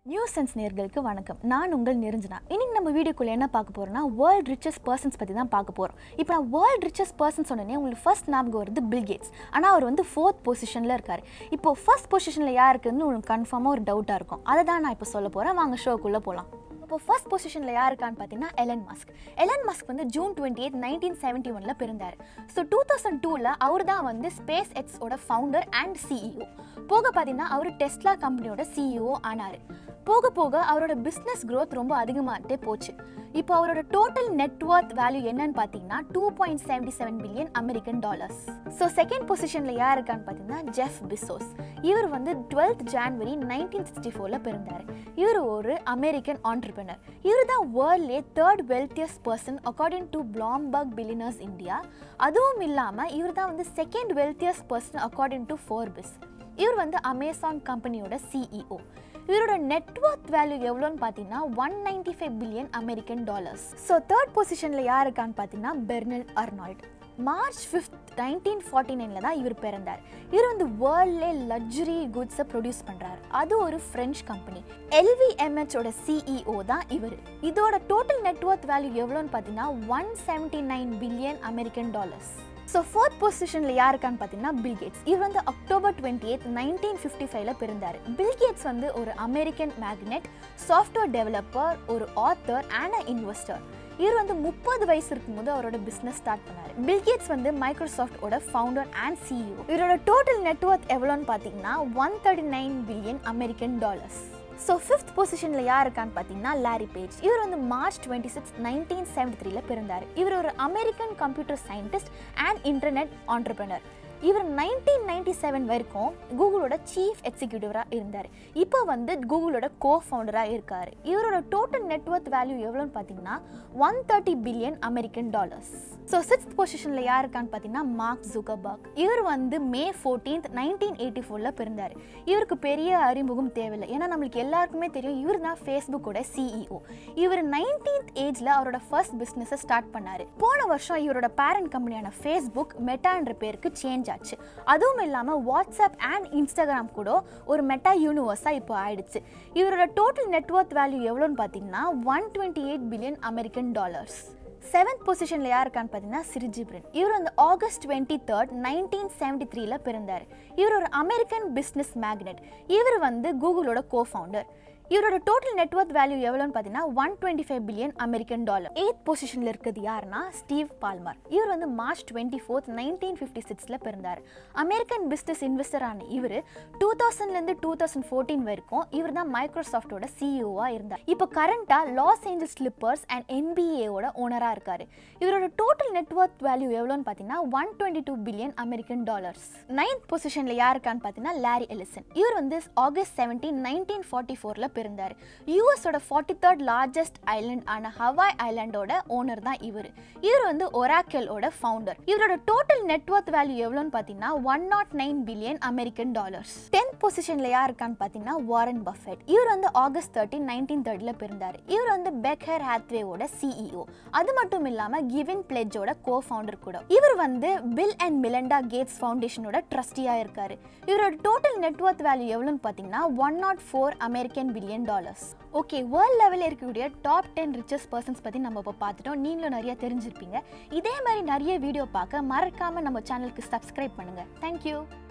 news sense நேர்களுக்கு வணக்கம் நான் உங்கள் நிரஞ்சனா இன்னைக்கு நம்ம வீடியோக்குள்ள என்ன பார்க்க போறோம்னா வேர்ல்ட் ரிச்சஸ்ட் பர்சன்ஸ் பற்றி தான் பார்க்க போகிறோம் இப்போ நான் வேர்ல்ட் ரிச்சஸ்ட் பர்சன் சொன்னேனே உங்களுக்கு ஃபர்ஸ்ட் ஞாபகம் வருது பில் கேட்ஸ் ஆனால் அவர் வந்து ஃபோர்த் பொசிஷனில் இருக்கார் இப்போ ஃபர்ஸ்ட் பொசிஷனில் யார் இருக்குன்னு உங்களுக்கு கன்ஃபார்மாக ஒரு டவுட்டாக இருக்கும் அதை தான் நான் இப்போ சொல்ல போகிறேன் வாங்க ஷோக்குள்ளே போகலாம் இப்போ ஃபர்ஸ்ட் பொசிஷனில் யார் இருக்கான்னு பார்த்தீங்கன்னா எலன் மஸ்க் எலன் மஸ்க் வந்து June twenty eight nineteen seventy ஒனில் பிறந்தார் ஸோ டூ தௌசண்ட் டூவில் அவர் தான் வந்து ஸ்பேஸ் எக்ஸோட ஃபவுண்டர் அண்ட் சிஇஓ போக பார்த்தீங்கன்னா அவர் டெஸ்லா கம்பெனியோட சிஇஓ ஆனார் போக போக அவரோட பிஸ்னஸ் growth ரொம்ப அதிகமாகிட்டே போச்சு இப்போ அவரோட டோட்டல் நெட்ஒர்த் வேல்யூ என்னன்னு பார்த்தீங்கன்னா two point seventy seven billion American dollars so second பொசிஷனில் யார் இருக்கான்னு பார்த்தீங்கன்னா ஜெஃப் பிசோஸ் இவர் வந்து டுவெல்த் ஜான்வரி நைன்டீன் சிக்ஸ்டி ஃபோரில் பிறந்தார் இவர் ஒரு அமெரிக்கன் ஆண்டர்பிரினர் இவர் தான் வேர்ல்ட்லே third wealthiest person according to Bloomberg billionaires India அதுவும் இல்லாமல் இவர் தான் வந்து second wealthiest person according to Forbes இவர் வந்து அமேசான் கம்பெனியோட சிஇஓ இவரோட நெட்ஒர்த் வேல்யூ எவ்வளோன்னு பார்த்தீங்கன்னா one ninety five billion American dollars so third பொசிஷனில் யார் இருக்கான்னு பார்த்தீங்கன்னா Bernard Arnault March fifth nineteen forty நைனில் தான் இவர் பிறந்தார் இவர் வந்து வேர்ல்ட்லே லக்ஸுரி குட்ஸை ப்ரொடியூஸ் பண்ணுறாரு அது ஒரு ஃப்ரெஞ்ச் கம்பெனி எல்விஎம்ஹெச்சோட சிஇஓ தான் இவர் இதோட டோட்டல் நெட்ஒர்த் வேல்யூ எவ்வளோன்னு பார்த்தீங்கன்னா one seventy nine billion American dollars so fourth பொசிஷனில் யாருக்கான்னு பார்த்தீங்கன்னா பில் கேட்ஸ் இவர் வந்து October twenty eight nineteen fifty ஃபைவ்ல பிறந்தார் பில் கேட்ஸ் வந்து ஒரு அமெரிக்கன் மேக்னெட் சாஃப்ட்வேர் டெவலப்பர் ஒரு ஆத்தர் அண்ட் அ இன்வெஸ்டர் இவர் வந்து முப்பது வயசு இருக்கும்போது அவரோட பிஸ்னஸ் ஸ்டார்ட் பண்ணார் பில் கேட்ஸ் வந்து மைக்ரோசாஃப்டோட ஃபவுண்டர் அண்ட் சிஇஓ இவரோட டோட்டல் நெட்ஒர்த் எவ்வளோன்னு பார்த்தீங்கன்னா one thirty nine billion American dollars so fifth பொசிஷனில் யார் இருக்கான்னு பார்த்தீங்கன்னா லாரி பேஜ் இவர் வந்து March twenty six nineteen seventy த்ரீல பிறந்தார் இவர் ஒரு American computer scientist and internet entrepreneur இவர் நைன்டீன் நைன்டி செவன் வரைக்கும் கூகுளோட சீஃப் எக்ஸிக்யூட்டிவராக இருந்தார் இப்போ வந்து கூகுளோட கோ ஃபவுண்டராக இருக்கார் இவரோட டோட்டல் நெட்ஒர்த் வேல்யூ எவ்வளோன்னு பார்த்தீங்கன்னா one thirty billion American dollars so sixth பொசிஷனில் யார் இருக்கான்னு பார்த்தீங்கன்னா மார்க் ஜுகர்பர்க் இவர் வந்து மே ஃபோர்டீன்த் நைன்டீன் எயிட்டி ஃபோரில் பிறந்தார் இவருக்கு பெரிய அறிமுகம் தேவையில்லை ஏன்னா நம்மளுக்கு எல்லாருக்குமே தெரியும் இவர் தான் ஃபேஸ்புக்கோட சிஇஓ இவர் நைன்டீன்த் ஏஜில் அவரோட ஃபர்ஸ்ட் பிஸ்னஸை ஸ்டார்ட் பண்ணார் போன வருஷம் இவரோட பேரண்ட் கம்பெனியான ஃபேஸ்புக் மெட்டான்ற பேருக்கு சேஞ்ச் ஆச்சு அதுவும் இல்லாமல் வாட்ஸ்அப் அண்ட் இன்ஸ்டாகிராம் கூட ஒரு மெட்டா யூனிவர்ஸாக இப்போ ஆயிடுச்சு இவரோட டோட்டல் நெட்ஒர்த் வேல்யூ எவ்வளோன்னு பார்த்தீங்கன்னா one twenty eight billion American dollars seventh பொசிஷனில் யார் இருக்கான்னு பார்த்தீங்கன்னா சிரிஜிப்ரின் இவர் வந்து August twenty third nineteen seventy த்ரீல பிறந்தார் இவர் ஒரு அமெரிக்கன் பிஸ்னஸ் மேக்னெட் இவர் வந்து கூகுளோட கோ ஃபவுண்டர் இவரோட டோட்டல் நெட்ஒர்த் வேல்யூ எவ்வளோன்னு பார்த்தீங்கன்னா one twenty five billion American dollar eighth பொசிஷனில் இருக்கிறது யாருன்னா ஸ்டீவ் பால்மர் இவர் வந்து March twenty fourth nineteen fifty சிக்ஸில் பிறந்தார் அமெரிக்கன் பிஸ்னஸ் இன்வெஸ்டரான இவர் டூ தௌசண்ட்லேருந்து டூ தௌசண்ட் ஃபோர்டீன் வரைக்கும் இவர் தான் மைக்ரோசாஃப்டோட சிஇஓவாக இருந்தார் இப்போ கரண்ட்டாக லாஸ் ஏஞ்சல்ஸ் ஸ்லிப்பர்ஸ் அண்ட் என்பிஏவோட ஓனராக இருக்கார் இவரோட டோட்டல் நெட்ஒர்த் வேல்யூ எவ்வளோன்னு பார்த்தீங்கன்னா one twenty two billion American dollars ninth பொசிஷனில் யாருக்கான்னு பார்த்தீங்கன்னா லாரி எலிசன் இவர் வந்து ஆகஸ்ட் செவன்டீன் நைன்டீன் ஃபார்ட்டி ஃபோரில் பிறந்தார் யூஎஸோட ஃபார்ட்டி தேர்ட் லார்ஜஸ்ட் ஐலண்ட் ஆன ஹவாய் ஐலாண்டோட ஓனர் தான் இவர் இவர் வந்து ஒராக்கலோட ஃபவுண்டர் இவரோட டோட்டல் நெட்ஒர்த் வேல்யூ எவ்வளோன்னு பார்த்தீங்கன்னா one nought nine billion American dollars tenth பொசிஷனில் யார் இருக்கான்னு பார்த்தீங்கன்னா வாரன் பஃபெட் இவர் வந்து ஆகஸ்ட் தேர்ட்டின் நைன்டீன் தேர்ட்டியில் பிறந்தார் இவர் வந்து பெக்கர் ஹேத்வேவோட சிஇஓ அது மட்டும் இல்லாமல் கிவின் பிளெஜோட கோ ஃபவுண்டர் கூட இவர் வந்து பில் அண்ட் மிலண்டா கேட்ஸ் ஃபவுண்டேஷனோட ட்ரஸ்டியாக இருக்காரு இவரோட டோட்டல் நெட்ஒர்த் வேல்யூ எவ்வளோன்னு பார்த்தீங்கன்னா one nought four American billion dollars okay world லெவலில் இருக்கக்கூடிய டாப் டென் ரிச்சஸ்ட் பர்சன்ஸ் பற்றி நம்ம இப்போ பார்த்துட்டோம் நீங்களும் நிறைய தெரிஞ்சிருப்பீங்க இதே மாதிரி நிறைய வீடியோ பார்க்க மறக்காமல் நம்ம சேனலுக்கு சப்ஸ்கிரைப் பண்ணுங்கள் தேங்க்யூ